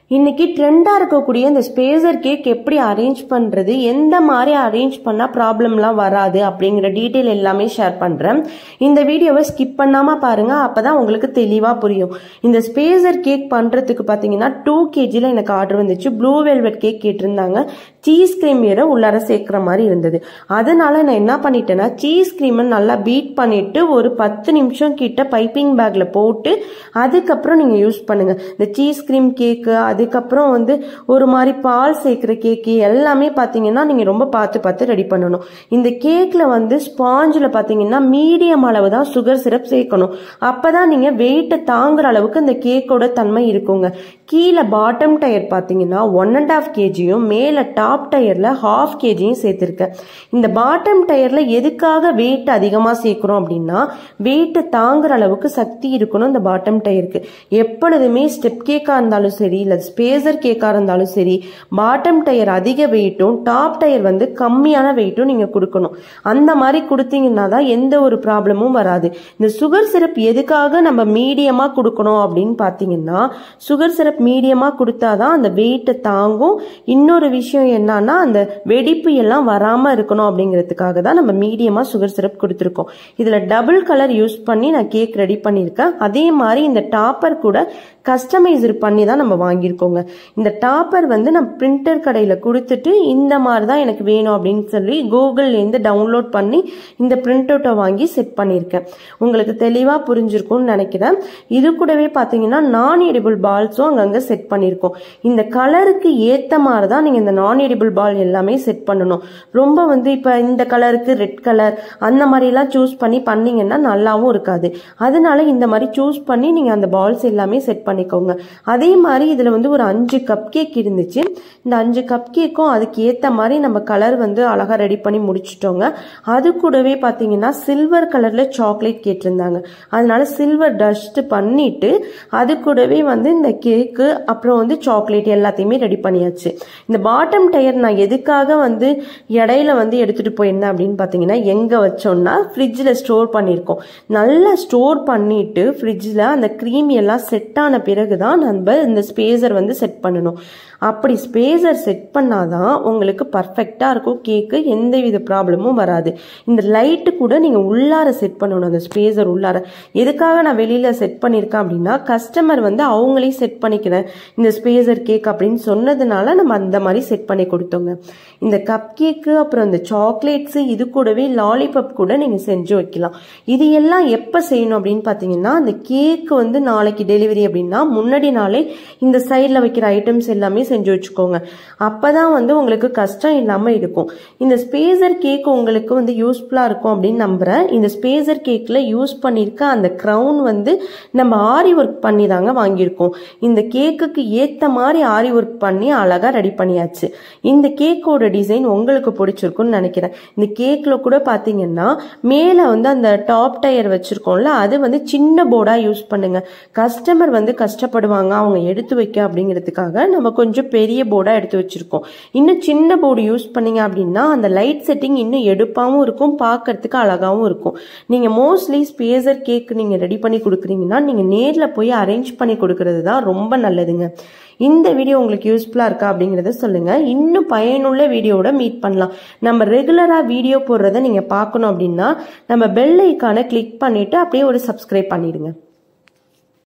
இன்னைக்கு ட்ரெண்டாக இருக்கக்கூடிய இந்த ஸ்பேசர் கேக் எப்படி அரேஞ்ச் பண்ணுறது எந்த மாதிரி அரேஞ்ச் பண்ணால் ப்ராப்ளம்லாம் வராது அப்படிங்கிற டீட்டெயில் எல்லாமே ஷேர் பண்ணுறேன் இந்த வீடியோவை ஸ்கிப் பண்ணாமல் பாருங்கள் அப்போ தான் உங்களுக்கு தெளிவாக புரியும் இந்த ஸ்பேசர் கேக் பண்ணுறதுக்கு பார்த்தீங்கன்னா டூ கேஜியில் எனக்கு ஆர்டர் வந்துச்சு ப்ளூ வெல்வெட் கேக் கேட்டிருந்தாங்க சீஸ் க்ரீம் வேற உள்ளார சேர்க்குற மாதிரி இருந்தது அதனால நான் என்ன பண்ணிட்டேன்னா சீஸ் க்ரீமை நல்லா பீட் பண்ணிட்டு ஒரு பத்து நிமிஷம் கிட்ட பைப்பிங் பேக்ல போட்டு அதுக்கப்புறம் நீங்கள் யூஸ் பண்ணுங்க இந்த சீஸ் க்ரீம் கேக்கு அதுக்கப்புறம் வந்து ஒரு மாதிரி பால் சேர்க்குற கேக்கு எல்லாமே பார்த்தீங்கன்னா நீங்கள் ரொம்ப பார்த்து பார்த்து ரெடி பண்ணணும் இந்த கேக்கில் வந்து ஸ்பாஞ்சில் பார்த்தீங்கன்னா மீடியம் அளவு தான் சுகர் சிரப் சேர்க்கணும் அப்போ தான் நீங்கள் வெயிட்டை தாங்குற அளவுக்கு இந்த கேக்கோட தன்மை இருக்குங்க கீழே பாட்டம் டயர் பார்த்தீங்கன்னா ஒன் அண்ட் ஆஃப் கேஜியும் மேலே டாப் டயரில் ஹாஃப் கேஜியும் சேர்த்துருக்கேன் இந்த பாட்டம் டயரில் எதுக்காக வெயிட் அதிகமாக சேர்க்குறோம் அப்படின்னா வெயிட்டை தாங்குற அளவுக்கு சக்தி இருக்கணும் இந்த பாட்டம் டயருக்கு எப்பொழுதுமே ஸ்டெப் கேக்காக இருந்தாலும் சரி இல்லை ஸ்பேசர் கேக்காக இருந்தாலும் சரி பாட்டம் டயர் அதிக வெயிட்டும் டாப் டயர் வந்து கம்மியான வெயிட்டும் நீங்கள் கொடுக்கணும் அந்த மாதிரி கொடுத்தீங்கன்னா தான் எந்த ஒரு ப்ராப்ளமும் வராது இந்த சுகர் சிரப் எதுக்காக நம்ம மீடியமாக கொடுக்கணும் அப்படின்னு பார்த்தீங்கன்னா சுகர் சிரப் மீடியமாக கொடுத்தாதான் அந்த வெயிட்டை தாங்கும் இன்னொரு விஷயம் என்னன்னா அந்த வெடிப்பு எல்லாம் வராமல் இருக்கணும் அப்படிங்கிறதுக்காக தான் நம்ம மீடியமாக சுகர் சிரப் கொடுத்துருக்கோம் இதில் டபுள் கலர் யூஸ் பண்ணி நான் கேக் ரெடி பண்ணியிருக்கேன் அதே மாதிரி இந்த டாப்பர் கூட கஸ்டமைசர் பண்ணி தான் நம்ம வாங்கியிருக்கோங்க இந்த டாப்பர் வந்து நான் பிரிண்டர் கடையில் கொடுத்துட்டு இந்த மாதிரி தான் எனக்கு வேணும் அப்படின்னு சொல்லி கூகுள்லேருந்து டவுன்லோட் பண்ணி இந்த பிரிண்ட் அவுட்டை வாங்கி செட் பண்ணியிருக்கேன் உங்களுக்கு தெளிவாக புரிஞ்சிருக்கும்னு நினைக்கிறேன் இது கூடவே பார்த்தீங்கன்னா நான் எடிபிள் பால்ஸும் அங்கங்கே செட் பண்ணியிருக்கோம் இந்த கலருக்கு ஏற்ற மாதிரி தான் நீங்கள் இந்த நான் எடிபிள் பால் எல்லாமே செட் பண்ணணும் ரொம்ப வந்து இப்போ இந்த கலருக்கு ரெட் கலர் அந்த மாதிரிலாம் சூஸ் பண்ணி பண்ணீங்கன்னா நல்லாவும் இருக்காது அதனால இந்த மாதிரி சூஸ் பண்ணி நீங்கள் அந்த பால்ஸ் எல்லாமே செட் பண்ணிக்கோங்க அதே மாதிரி இதில் வந்து ஒரு அஞ்சு கப் கேக் இருந்துச்சு இந்த அஞ்சு கப் கேக்கும் அதுக்கு ஏற்ற மாதிரி நம்ம கலர் வந்து அழகாக ரெடி பண்ணி முடிச்சிட்டோங்க அது கூடவே பார்த்தீங்கன்னா சில்வர் கலரில் சாக்லேட் கேட்டிருந்தாங்க அதனால சில்வர் டஸ்ட் பண்ணிட்டு அது கூடவே வந்து இந்த கேக்கு அப்புறம் வந்து சாக்லேட் எல்லாத்தையுமே ரெடி பண்ணியாச்சு இந்த பாட்டம் டயர் நான் எதுக்காக வந்து இடையில வந்து எடுத்துட்டு போயிருந்தேன் அப்படின்னு பார்த்தீங்கன்னா எங்கே வச்சோம்னா ஃப்ரிட்ஜில் ஸ்டோர் பண்ணியிருக்கோம் நல்லா ஸ்டோர் பண்ணிட்டு ஃப்ரிட்ஜில் அந்த க்ரீம் எல்லாம் செட் ஆன பிறகு தான் நம்ம இந்த ஸ்பேசர் வந்து செட் பண்ணணும் அப்படி ஸ்பேசர் செட் பண்ணாதான் உங்களுக்கு பர்ஃபெக்டாக இருக்கும் கேக்கு எந்த வித ப்ராப்ளமும் வராது இந்த லைட்டு கூட நீங்கள் உள்ளார செட் பண்ணணும் அந்த ஸ்பேசர் உள்ளார எதுக்காக நான் வெளியில் செட் பண்ணியிருக்கேன் அப்படின்னா கஸ்டமர் வந்து அவங்களே செட் பண்ணிக்கிறேன் இந்த ஸ்பேசர் கேக் அப்படின்னு சொன்னதுனால நம்ம அந்த மாதிரி செட் பண்ணி கொடுத்தோங்க இந்த கப் கேக்கு அப்புறம் இந்த சாக்லேட்ஸு இது கூடவே லாலிபப் கூட நீங்கள் செஞ்சு வைக்கலாம் இது எல்லாம் எப்போ செய்யணும் அப்படின்னு பார்த்தீங்கன்னா அந்த கேக்கு வந்து நாளைக்கு டெலிவரி அப்படின்னா முன்னாடி நாளே இந்த சைடில் வைக்கிற ஐட்டம்ஸ் எல்லாமே செஞ்சு வச்சுக்கோங்க அப்போ தான் வந்து உங்களுக்கு கஷ்டம் இல்லாமல் இருக்கும் இந்த ஸ்பேசர் கேக் உங்களுக்கு வந்து யூஸ்ஃபுல்லாக இருக்கும் அப்படின்னு நம்புகிறேன் இந்த ஸ்பேசர் கேக்கில் யூஸ் பண்ணியிருக்க அந்த க்ரௌன் வந்து நம்ம ஆரி ஒர்க் பண்ணி தாங்க வாங்கியிருக்கோம் இந்த கேக்குக்கு ஏற்ற மாதிரி ஆரி ஒர்க் பண்ணி அழகாக ரெடி பண்ணியாச்சு இந்த கேக்கோட டிசைன் உங்களுக்கு பிடிச்சிருக்குன்னு நினைக்கிறேன் இந்த கேக்கில் கூட பார்த்தீங்கன்னா மேலே வந்து அந்த டாப் டயர் வச்சுருக்கோம்ல அது வந்து சின்ன போர்டாக யூஸ் பண்ணுங்க கஸ்டமர் வந்து கஷ்டப்படுவாங்க அவங்க எடுத்து வைக்க அப்படிங்கிறதுக்காக நம்ம கொஞ்சம் பெரிய போர்டாக எடுத்து வச்சுருக்கோம் இன்னும் சின்ன போர்டு யூஸ் பண்ணீங்க அப்படின்னா அந்த லைட் செட்டிங் இன்னும் எடுப்பாகவும் இருக்கும் பார்க்கறதுக்கு அழகாகவும் இருக்கும் நீங்கள் மோஸ்ட்லி ஸ்பேசர் கேக் நீங்கள் ரெடி பண்ணி கொடுக்குறீங்கன்னா நீங்கள் நேரில் போய் அரேஞ்ச் பண்ணி கொடுக்கறது தான் ரொம்ப நல்லதுங்க இந்த வீடியோ உங்களுக்கு யூஸ்ஃபுல்லாக இருக்கா அப்படிங்கிறத சொல்லுங்கள் இன்னும் பயனுள்ள வீடியோவோட மீட் பண்ணலாம் நம்ம ரெகுலராக வீடியோ போடுறத நீங்கள் பார்க்கணும் அப்படின்னா நம்ம பெல் ஐக்கானை கிளிக் பண்ணிவிட்டு அப்படியே ஒரு சப்ஸ்கிரைப் பண்ணிடுங்க